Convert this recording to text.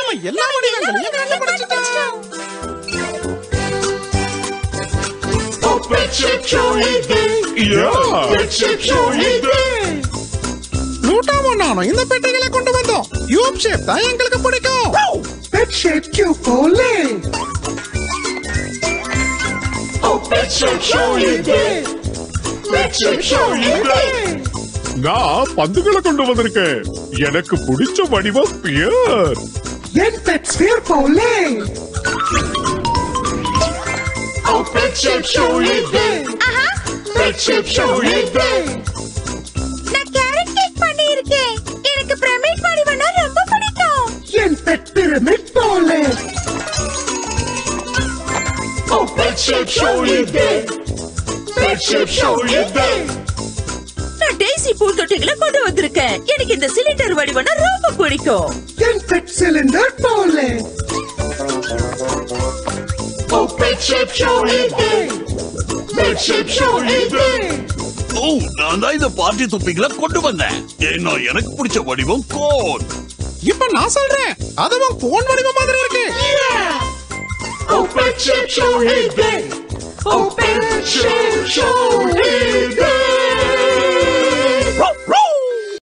நாம எல்லா வடிவங்களையும் கண்டுபிடிச்சிட்டோம் Oh, Pet Shop Show இதே. Yeah. Pet Shop Show இதே. நூட்டாம நானும் இந்த பெட்டிகளை கொண்டு வந்தோம் யூப் ஷேப் தான் எங்களுக்கு பிடிக்கும் Pet shape Cupole. Oh, Pet Shop Show இதே. Pet Shop Show இதே. நான் பந்துகளை கொண்டு வந்திருக்கேன் எனக்கு பிடிச்ச வடிவம் pear Yen Pet Sphere Pole. Oh, Pet Shop Show இதே. Pet Shop Show இதே. நான் கேரட் கேக் பண்ணியிருக்கேன் எனக்கு பிரமிட் வடிவம்னா ரொம்ப பிடிக்கும் Yen Pet Pyramid Pole. Oh, Pet Shop Show இதே. Pet Shop Show இதே. நான் டேசி பூந்தொட்டிகளை கொண்டு வந்திருக்கேன் எனக்கு இந்த சிலிண்டர் வடிவம்னா ரொம்ப பிடிக்கும் Yen Pet Cylinder Pole. Oh, Pet Shop Show இதே. Pet Shop Show இதே. ஓ நான் தான் இந்த பார்ட்டி தொப்பிங்களை கொண்டு வந்தேன் ஏன்னா எனக்கு பிடிச்ச வடிவம் கோன் இப்ப நான் சொல்றேன் அதுவும் போன் வடிவம் மாதிரி இருக்கு Oh, Pet Shop Show இதே. Oh, Pet Shop Show இதே.